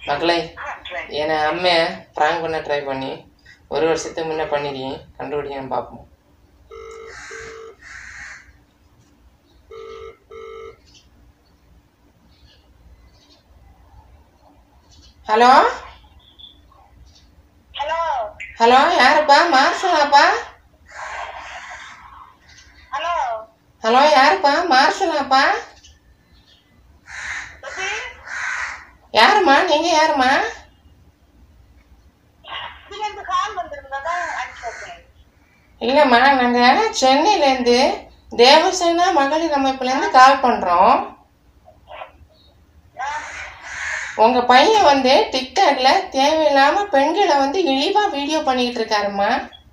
மக்களே என்னை அம்மையை ப்ராங்க் பண்ண ட்ரை பண்ணி ஒரு வருஷத்துக்கு முன்னே பண்ணிருக்கேன் கண்டுபிடிக்கன்னு பார்ப்போம் ஹலோ ஹலோ ஹலோ யாருப்பா மார்ஷலாப்பா ஹலோ ஹலோ யாருப்பா மார்ஷலாப்பா எப்படி யாரும்மா நீங்கள் யாரும்மா இருந்து கால் வந்திருந்ததா அனுப்பிச்சிருக்கேன் இல்லைம்மா நாங்கள் சென்னையிலேருந்து தேவசேனா மகளிர் அமைப்புலேருந்து கால் பண்ணுறோம் உங்கள் பையன் வந்து டிக்டாக்ல தேவையில்லாமல் பெண்களை வந்து இழிவாக வீடியோ பண்ணிக்கிட்டு இருக்காருமா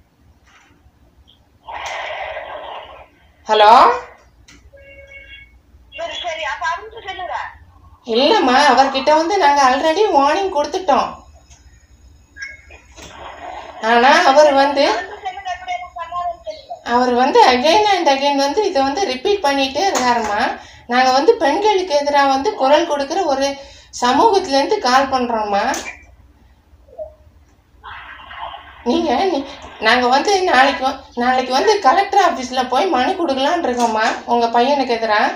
ஹலோ சரி சரி அப்ப அனுப்பிச்சு சொல்லுங்க இல்லைம்மா அவர்கிட்ட வந்து நாங்கள் ஆல்ரெடி வார்னிங் கொடுத்துட்டோம் ஆனால் அவர் வந்து அனுப்பிச்சு சொல்லுங்க எப்படி என்ன பண்ணாதுன்னு சொல்லுங்க அவர் வந்து அகைன் அண்ட் அகைன் வந்து இதை வந்து ரிப்பீட் பண்ணிகிட்டே இருக்காருமா நாங்கள் வந்து பெண்களுக்கு எதிராக வந்து குரல் கொடுக்குற ஒரு சமூகத்துலேருந்து கால் பண்ணுறோம்மா நீங்கள் நீ நாங்கள் வந்து நாளைக்கு வ- நாளைக்கு வந்து கலெக்டர் ஆஃபீஸில் போய் மனு கொடுக்கலான்னு இருக்கோம்மா உங்கள் பையனுக்கு எதிராக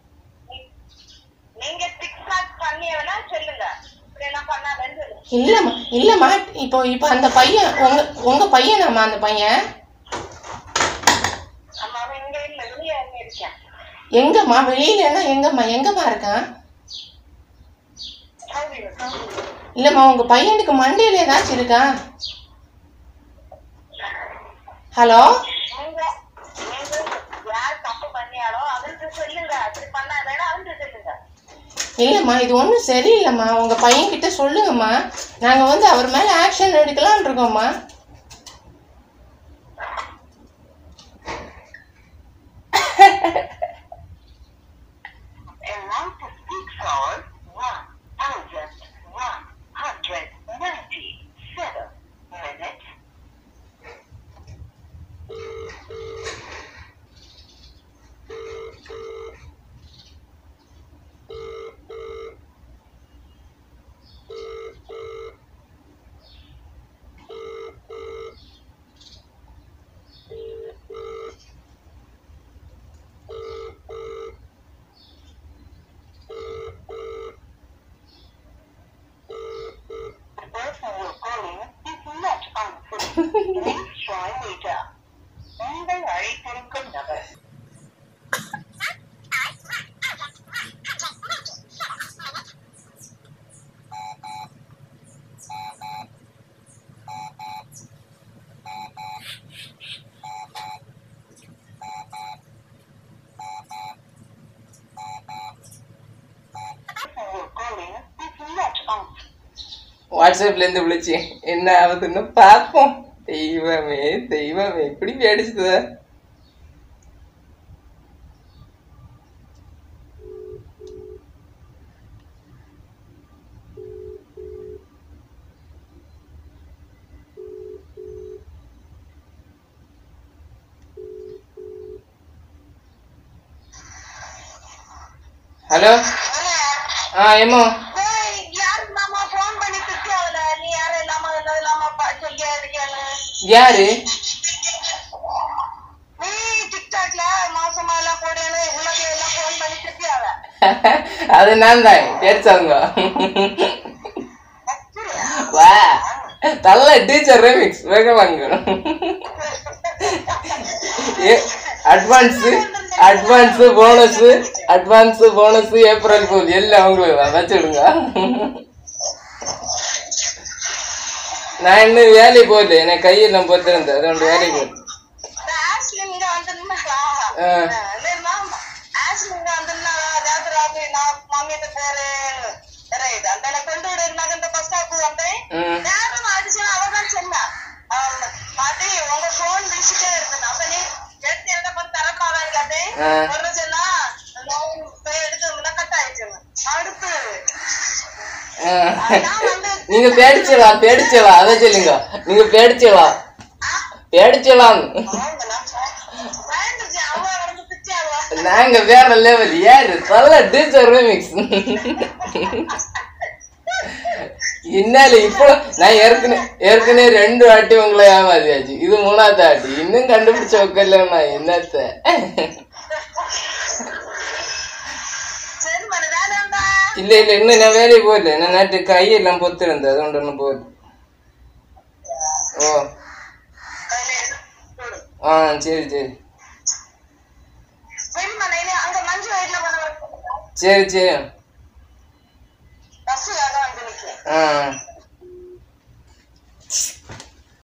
நீங்க டிக்டாக் பண்ணி வேணா சொல்லுங்க இப்படி எல்லாம் பண்ணாதுன்னு சொல்லுங்க இல்லைம்மா இல்லைம்மா இப்போ இப்போ அந்த பையன் உங்கள் உங்கள் பையனாம்மா அந்த பையன் ஆமா அவன் இங்க இல்ல வெளியே இறங்கி இருக்கேன் எங்கம்மா வெளியிலன்னா எங்கம்மா எங்கம்மா இருக்கான் சௌரியம் சௌரியம் இல்லைம்மா உங்கள் பையனுக்கு மண்டையில் ஏதாச்சும் இருக்கா ஹலோ நீங்க நீங்க யார் தப்பு பண்ணியாலோ அவருக்கு சொல்லுங்க அப்படி பண்ணாதேன்னா அவருக்கு சொல்லுங்க இல்லைம்மா இது ஒன்றும் சரியில்லைம்மா உங்கள் பையன்கிட்ட சொல்லுங்கம்மா நாங்கள் வந்து அவர் மேலே ஆக்ஷன் எடுக்கலாம்னு இருக்கோம்மா amount to speak for one thousand one hundred ninety-seven minutes. The person you're calling is not answering. Please try later. நீங்கள் அழைத்திருக்கும் நபர் The person you're calling is not answering. வாட்ஸ்அப்லேருந்து விழிச்சு என்ன ஆகுதுன்னு பார்ப்போம் தெய்வமே தெய்வமே எப்படி பேடிச்சுது ஹலோ ஆ ஏமோ ஏய், யாருக்கு மாமா phone பண்ணி திட்டுவாங்கல்ல, நீ யாரும் இல்லாம என்னது இல்லாம ப- சொல்லியா இருக்கேன்னு. யாரு நீ டிக்டாக்ல மாசமா எல்லாம் போடுன்னு உனக்கு எல்லாம் phone பண்ணி திட்டுவாங்க. அது நான் தான் பேடிச்சாங்க அப்படியா? வா நல்ல டீச்சர் ரெமிக்ஸ் வேக வாங்க advance advance bonus advance bonus April full எல்லாம் உங்களுக்கு தான் வச்சுடுங்க நான் இன்னும் வேலைக்கு போகல எனக்கு கையெல்லாம் பொறுத்திருந்தேன் ரெண்டு வேலைக்கு போகல இந்த ஆஷ்லி இங்க வந்திருந்தாளா? ஆ. இல்லை, மாமா. ஆஷ்லி இங்க வந்திருந்தாளா? ராத்திரி ராத்திரி நான் மம்மிட்ட போறேன். ரைட். அந்த என்னை கொண்டு விடு, நான் இந்த bus stop வந்தேன். ம் யாரும் அடிச்சா அவதான் சொன்னா. ஆம், பாட்டி, உங்க phone வீசிட்டே இருக்குது. அப்ப நீ எடுத்து என்ன பண்ண தரமாவே இல்லாட்டி, ஆ. ஒண்ணு சொன்னா, நான் போய் எடுத்து cut ஆயிடுச்சுன்னு. அடுத்து, நான் வந்து நீங்க பேடிச்சலா பேடிச்சலா அதை சொல்லுங்க நீங்க பேடிச்சலா பேடிச்சலாம் அவங்க நான் பயந்துருச்சு. அவங்க வந்து திட்டியாவா? நாங்க வேற லெவல் யாரு நல்ல டீச்சர் ரெமிக்ஸ் என்னால இப்போ நான் ஏற்கனவே ஏற்கனவே ரெண்டு வாட்டி உங்களை ஏமாத்தியாச்சு இது மூணாவது வாட்டி இன்னும் கண்டுபிடிச்ச உக்கலன்னா என்னத்த சரி மன வேணாம்டா இல்ல இல்ல இன்னும் நான் வேலையை போகல நான் நேற்று கையெல்லாம் பொத்திருந்தேன் அது ஒன்று ஒன்று போகுது ஓ கையில எடுத்து போடு ஆ சரி சரி சரி மன அங்க மஞ்சு வயதுல பண்ண சரி சரி பஸ்ஸுக்காக வந்து நிக்கிறேன் ஆ